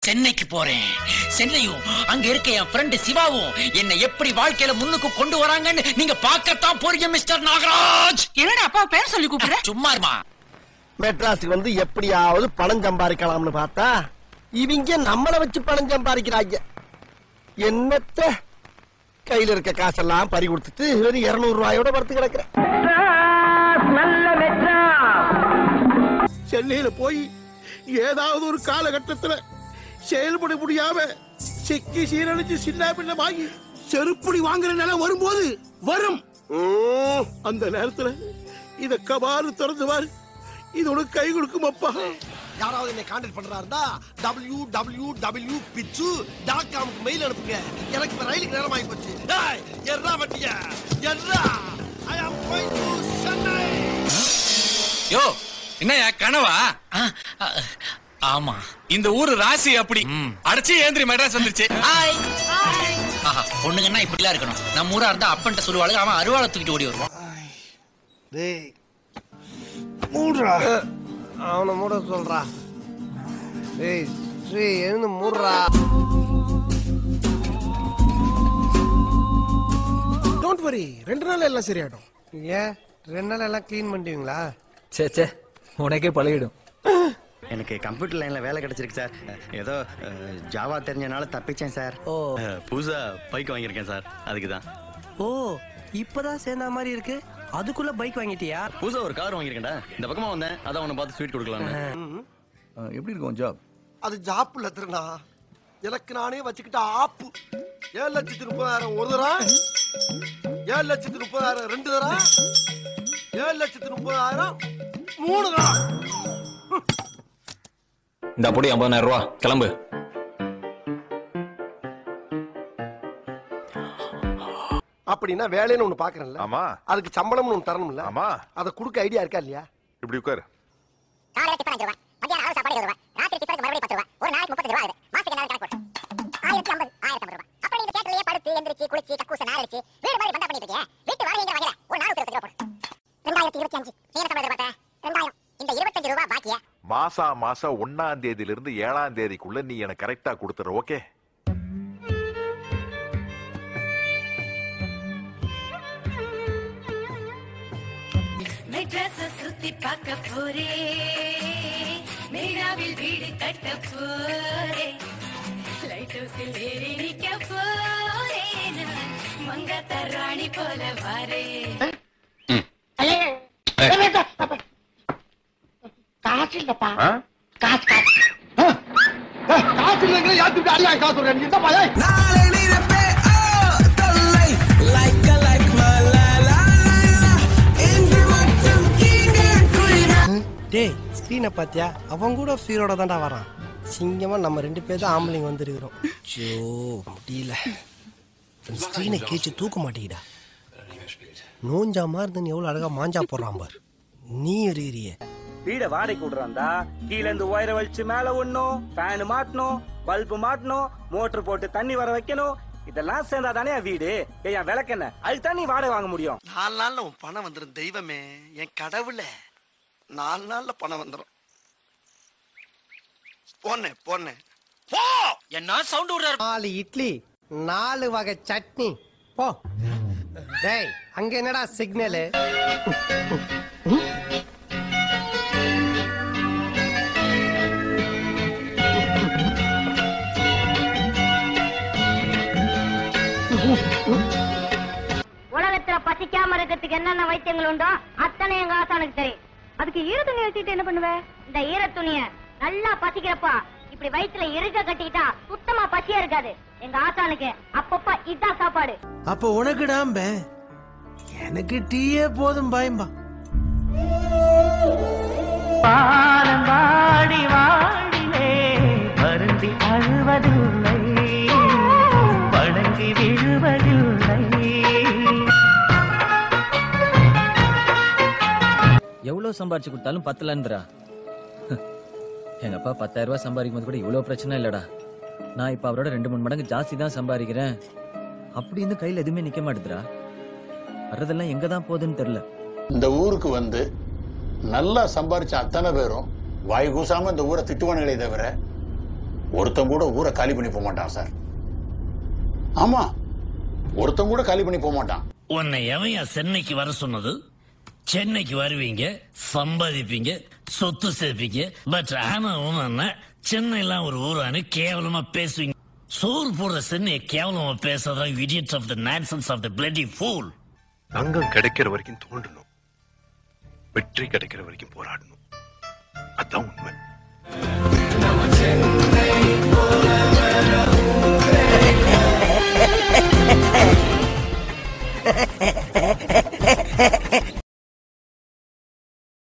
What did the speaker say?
சென்னைக்கு போறேன் சென்னையும் அங்க இருக்க என் ஃப்ரெண்டு சிவாவும் என்னை எப்படி வாழ்க்கையில முன்னுக்கு கொண்டு வராங்கன்னு நீங்க பார்க்கத்தான் போறீங்க மிஸ்டர் நாகராஜ் என்னடா அப்பா பேர் சொல்லி கூப்பிடுற சும்மா இருமா மெட்ராஸுக்கு வந்து எப்படியாவது பணம் சம்பாதிக்கலாம்னு பார்த்தா இவங்க நம்மள வச்சு பணம் சம்பாதிக்கிறாங்க என்னத்த கையில இருக்க காசெல்லாம் பறி கொடுத்துட்டு வெறும் இருநூறு ரூபாயோட படுத்து கிடக்குறேன் சென்னையில போய் ஏதாவது ஒரு காலகட்டத்துல செயல்பட முடியாம சிக்கி சீரழிச்சு சின்ன பின்னமாகி செருப்படி வாங்குற நிலை வரும்போது வரும் ம், அந்த நேரத்துல இத கபாரு திறந்து பாரு இது உனக்கு கை கொடுக்கும் அப்பா யாராவது என்னை கான்டாக்ட் பண்றா இருந்தா டபிள்யூ டபிள்யூ டபிள்யூ பிச்சு டாட் காம்க்கு மெயில் அனுப்புங்க எனக்கு இப்ப ரயிலுக்கு நேரம் ஆகி போச்சு டேய், எர்ரா வட்டியா எர்ரா I am going to Chennai யோ என்னய்யா கனவா ஆ, ஆ, ஆமா இந்த ஊரு ராசி அப்படி ம். அடைச்சி ஏந்திரி மெட்ராஸ் வந்துருச்சு ஹாய் ஆஹா பொண்ணுங்கன்னா இப்படிலாம் இருக்கணும் நம்ம ஊரா இருந்தா அப்பன்ட்ட சொல்லுவாளுங்க அவன் அருவாளை தூக்கிட்டு ஓடி வருவான் டேய் மூடுறா அவனை மூட சொல்றா டேய் ஸ்ரீ எழுந்து மூடுறா டோன்ட் வரி ரெண்டு நாள் எல்லாம் சரியாயிடும் ஏன் ரெண்டு நாள் எல்லாம் க்ளீன் பண்ணிடுவீங்களா சே சே உனக்கே பழகிடும் எனக்கு கம்ப்யூட்டர் லைன்ல வேலை கிடைச்சிருக்கு சார் ஏதோ அஹ், ஜாவா தெரிஞ்சனால தப்பிச்சேன் சார் ஓ அஹ், புதுசா பைக் வாங்கியிருக்கேன் சார் அதுக்கு தான் ஓ இப்பதான் சேர்ந்த மாதிரி இருக்கு அதுக்குள்ள பைக் வாங்கிட்டியா புதுசா ஒரு கார் வாங்கியிருக்கேன்டா இந்த பக்கமா வந்தேன் அதான் உன்னை பார்த்து ஸ்வீட் கொடுக்கலாம்னு எப்படி இருக்கும் ஜாப் அது ஜாப்புல திருநா எனக்கு நானே வச்சுக்கிட்ட ஆப்பு ஏழு லட்சத்தி முப்பதாயிரம் ஒரு தரம் ஏழு லட்சத்தி முப்பதாயிரம் ரெண்டு தரம் ஏழு லட்சத்தி முப்பதாயிரம் மூணு தரம் இந்த பொடி ஐம்பதாயிரம் ரூபா கிளம்பு அப்படின்னா வேலைன்னு ஒண்ணு பாக்குறேன்ல ஆமா அதுக்கு சம்பளம்னு ஒண்ணு தரணும்ல ஆமா அதை கொடுக்க ஐடியா இருக்கா இல்லையா இப்படி உட்காரு காலையில டிஃபன் அஞ்சு ரூபாய் மத்தியானம் ஆறு சாப்பாடு இருபது ரூபாய் ராத்திரி டிஃபனுக்கு மறுபடியும் பத்து ரூபாய் ஒரு நாளைக்கு முப்பத்தஞ்சு ரூபாய் ஆகுது மாசத்துக்கு என்ன கணக்கு போட்டு ஆயிரத்தி ஐம்பது ஆயிரத்தி ஐம்பது ரூபாய் அப்ப நீங்க தேட்டர்லயே படுத்து எந்திரிச்சு குளிச்சு கக்கூச நாள் அடிச்சு வீடு மாதிரி பந்தா பண்ணிட்டு இருக்கீங்க வீட்டு வாடகை எங்க வாங்கல ஒரு நானூத்தி இருபது ரூபாய் போடு ரெண்டாயிரத்தி இருபத்தி அஞ்சு நீ என்ன சம்பளம் பார்த்தேன் ரெண்டாயிரம் இந்த இருபத்தஞ்சு ரூபாய் பாக்கிய மாசா மாசம் ஒன்னாம் தேதியில இருந்து ஏழாம் தேதிக்குள்ள நீ எனக்கு கரெக்டா கொடுத்துற ஓகே மெட்ராஸ சுத்தி பார்க்க போறே மெரினாவில் வீடு கட்ட போறே லைட் ஹவுஸில் ஏறி நிக்க போறே நான் மங்கத்த ராணி போல வாரே காசு இல்லைங்களா யாத்துக்கு அடியா காசு சொல்றேன் நீ என்ன பாயா டேய் ஸ்க்ரீனை பாத்தியா அவன் கூட ஃபீரோட தான்டா வரான் சிங்கமா நம்ம ரெண்டு பேர் தான் ஆம்பளைங்க வந்துருக்கிறோம் ஜோ முடியல ஸ்க்ரீனை கேச்சு தூக்க மாட்டேங்கடா நோஞ்சா மாதிரி இருந்து எவ்வளவு அழகா மாஞ்சா போடுறான் பார் நீ எறிகிறிய வீட வாடகைக்கு விடுறாந்தா கீழ இருந்து ஒயரை வலிச்சு மேல ஒண்ணும் ஃபேன் மாட்டணும் பல்பு மாட்டணும் மோட்டர் போட்டு தண்ணி வர வைக்கணும் இதெல்லாம் சேர்ந்தா தானே வீடு ஏன் விளக்கென்ன அதுக்கு தான் நீ வாடகை வாங்க முடியும் நாலு நாள்ல உன் பணம் வந்துடும் தெய்வமே என் கடவுளே நாலு நாள்ல பணம் வந்துடும் போனேன் போனேன் போ என்ன சவுண்ட் விடுறாரு நாலு இட்லி நாலு வகை சட்னி போ டேய் அங்க என்னடா சிக்னலு உலகத்துல பசிக்காம இருக்கிறதுக்கு என்னென்ன வைத்தியங்கள் உண்டோ அத்தனை எங்க ஆசானுக்கு தெரியும் அதுக்கு ஈர துணி வச்சுட்டு என்ன பண்ணுவ இந்த ஈர துணிய நல்லா பசிக்கிறப்பா இப்படி வயிற்றுல இருக்க கட்டிக்கிட்டா சுத்தமா பசியா இருக்காது எங்க ஆசானுக்கு அப்பப்ப இதான் சாப்பாடு அப்ப உனக்கு டாம்ப எனக்கு டீயே போதும் பயம்பா வாடி வாடிலே வருந்தி அழுவதில்லை வணங்கி விழுவதில்லை எவ்வளவு சம்பாரிச்சு கொடுத்தாலும் பத்தலன்றா எங்க அப்பா பத்தாயிரம் ரூபாய் சம்பாதிக்கும் போது கூட இவ்வளவு பிரச்சனை இல்லடா நான் இப்ப அவரோட ரெண்டு மூணு மடங்கு ஜாஸ்தி தான் சம்பாதிக்கிறேன் அப்படி இருந்து கையில எதுவுமே நிக்க மாட்டுதுடா வர்றதெல்லாம் எங்க தான் போகுதுன்னு தெரியல இந்த ஊருக்கு வந்து நல்லா சம்பாரிச்ச அத்தனை பேரும் வாய் கூசாம இந்த ஊரை திட்டுவானுங்களே தவிர ஒருத்தன் கூட ஊரை காலி பண்ணி போக மாட்டான் சார் ஆமா ஒருத்தன் கூட காலி பண்ணி போக மாட்டான் உன்னை எவையா சென்னைக்கு வர சொன்னது சென்னைக்கு வருவீங்க சம்பாதிப்பீங்க சொத்து சேர்ப்பீங்க பட் ஆனா ஒண்ணு சென்னைலாம் ஒரு ஊரானு கேவலமா பேசுவீங்க சோறு போடுற சென்னையை கேவலமா பேசுறதா idiot of the nonsense of the bloody fool தங்கம் கிடைக்கிற வரைக்கும் தோண்டணும் வெற்றி கிடைக்கிற வரைக்கும் போராடணும் அதான் உண்மை